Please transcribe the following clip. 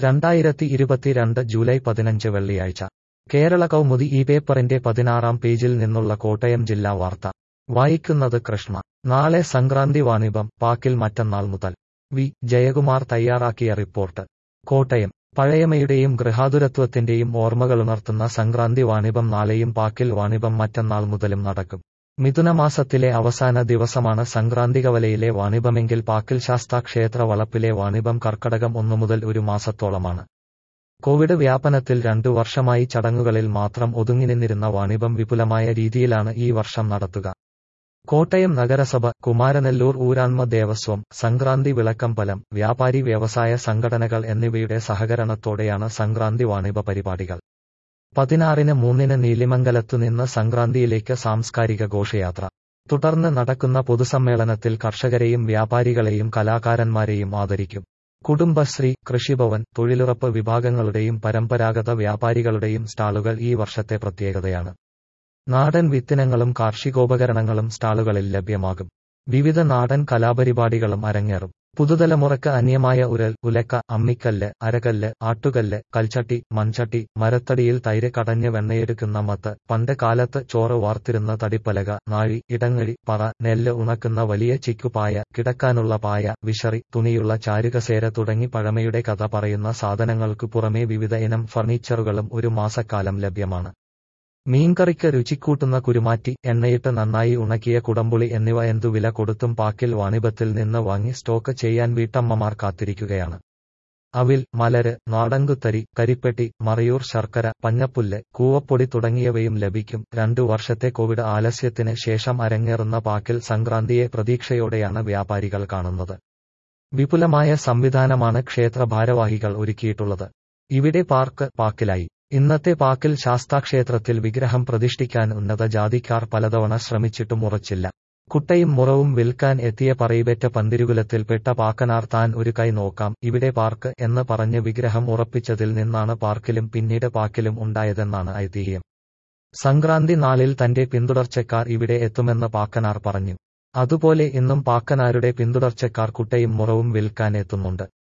രണ്ടായിരത്തി ഇരുപത്തിരണ്ട് ജൂലൈ പതിനഞ്ച് വെള്ളിയാഴ്ച കേരള കൗമുദി ഈ പേപ്പറിന്റെ പതിനാറാം പേജിൽ നിന്നുള്ള കോട്ടയം ജില്ലാ വാർത്ത വായിക്കുന്നത് കൃഷ്ണ നാളെ സംക്രാന്തി വാണിഭം പാക്കിൽ മറ്റന്നാൾ മുതൽ വി ജയകുമാർ തയ്യാറാക്കിയ റിപ്പോർട്ട് കോട്ടയം പഴയമയുടെയും ഗൃഹാതുരത്വത്തിന്റെയും ഓർമ്മകളുണർത്തുന്ന സംക്രാന്തി വാണിഭം നാളെയും പാക്കിൽ വാണിഭം മറ്റന്നാൾ മുതലും നടക്കും മിഥുനമാസത്തിലെ അവസാന ദിവസമാണ് സംക്രാന്തികവലയിലെ വാണിഭമെങ്കിൽ പാക്കിൽ ശാസ്താ ക്ഷേത്ര വളപ്പിലെ വാണിഭം കർക്കടകം ഒന്നു മുതൽ ഒരു മാസത്തോളമാണ് കോവിഡ് വ്യാപനത്തിൽ രണ്ടു വർഷമായി ചടങ്ങുകളിൽ മാത്രം ഒതുങ്ങിനിന്നിരുന്ന വാണിഭം വിപുലമായ രീതിയിലാണ് ഈ വർഷം നടത്തുക കോട്ടയം നഗരസഭ കുമാരനെല്ലൂർ ഊരാൺമ ദേവസ്വം സംക്രാന്തി വിളക്കമ്പലം വ്യാപാരി വ്യവസായ സംഘടനകൾ എന്നിവയുടെ സഹകരണത്തോടെയാണ് സംക്രാന്തി വാണിഭ പരിപാടികൾ പതിനാറിന് മൂന്നിന് നീലിമംഗലത്തുനിന്ന് സംക്രാന്തിയിലേക്ക് സാംസ്കാരിക ഘോഷയാത്ര തുടർന്ന് നടക്കുന്ന പൊതുസമ്മേളനത്തിൽ കർഷകരെയും വ്യാപാരികളെയും കലാകാരന്മാരെയും ആദരിക്കും കുടുംബശ്രീ കൃഷിഭവൻ തൊഴിലുറപ്പ് വിഭാഗങ്ങളുടെയും പരമ്പരാഗത വ്യാപാരികളുടെയും സ്റ്റാളുകൾ ഈ വർഷത്തെ പ്രത്യേകതയാണ് നാടൻ വിത്തിനങ്ങളും കാർഷികോപകരണങ്ങളും സ്റ്റാളുകളിൽ ലഭ്യമാകും വിവിധ നാടൻ കലാപരിപാടികളും അരങ്ങേറും പുതുതലമുറക്ക് അന്യമായ ഉരൽ ഉലക്ക അമ്മിക്കല്ല് അരകല്ല് ആട്ടുകല്ല് കൽച്ചട്ടി മൺചട്ടി മരത്തടിയിൽ തൈര് കടഞ്ഞ് വെണ്ണയെടുക്കുന്ന മത്ത് പണ്ട് കാലത്ത് ചോറ് വാർത്തിരുന്ന തടിപ്പലക നാഴി ഇടങ്ങഴി പറ നെല്ല് ഉണക്കുന്ന വലിയ ചിക്കുപായ കിടക്കാനുള്ള പായ വിഷറി തുണിയുള്ള ചാരുകസേര തുടങ്ങി പഴമയുടെ കഥ പറയുന്ന സാധനങ്ങൾക്കു പുറമെ വിവിധ ഇനം ഫർണിച്ചറുകളും ഒരു മാസക്കാലം ലഭ്യമാണ് മീൻകറിക്ക് രുചിക്കൂട്ടുന്ന കുരുമാറ്റി എണ്ണയിട്ട് നന്നായി ഉണക്കിയ കുടംപുളി എന്നിവ എന്തു വില കൊടുത്തും പാക്കിൽ വാണിഭത്തിൽ നിന്ന് വാങ്ങി സ്റ്റോക്ക് ചെയ്യാൻ വീട്ടമ്മമാർ കാത്തിരിക്കുകയാണ് അവിൽ മലര് നാടൻകുത്തരി കരിപ്പെട്ടി മറയൂർ ശർക്കര പഞ്ഞപ്പുല്ല് കൂവപ്പൊടി തുടങ്ങിയവയും ലഭിക്കും രണ്ടു വർഷത്തെ കോവിഡ് ആലസ്യത്തിന് ശേഷം അരങ്ങേറുന്ന പാക്കിൽ സംക്രാന്തിയെ പ്രതീക്ഷയോടെയാണ് വ്യാപാരികൾ കാണുന്നത് വിപുലമായ സംവിധാനമാണ് ക്ഷേത്ര ഭാരവാഹികൾ ഒരുക്കിയിട്ടുള്ളത് ഇവിടെ പാർക്ക് പാക്കിലായി ഇന്നത്തെ പാക്കിൽ ശാസ്താക്ഷേത്രത്തിൽ വിഗ്രഹം പ്രതിഷ്ഠിക്കാൻ ഉന്നത ജാതിക്കാർ പലതവണ ശ്രമിച്ചിട്ടും ഉറച്ചില്ല കുട്ടയും മുറവും വിൽക്കാൻ എത്തിയ പറയിപെറ്റ പന്തിരുകുലത്തിൽപ്പെട്ട പാക്കനാർ താൻ ഒരു കൈ നോക്കാം ഇവിടെ പാർക്ക് എന്ന് പറഞ്ഞ് വിഗ്രഹം ഉറപ്പിച്ചതിൽ നിന്നാണ് പാർക്കിലും പിന്നീട് പാക്കിലും ഉണ്ടായതെന്നാണ് ഐതിഹ്യം സംക്രാന്തി നാളിൽ തന്റെ പിന്തുടർച്ചക്കാർ ഇവിടെ എത്തുമെന്ന് പാക്കനാർ പറഞ്ഞു അതുപോലെ ഇന്നും പാക്കനാരുടെ പിന്തുടർച്ചക്കാർ കുട്ടയും മുറവും വിൽക്കാൻ എത്തുന്നുണ്ട്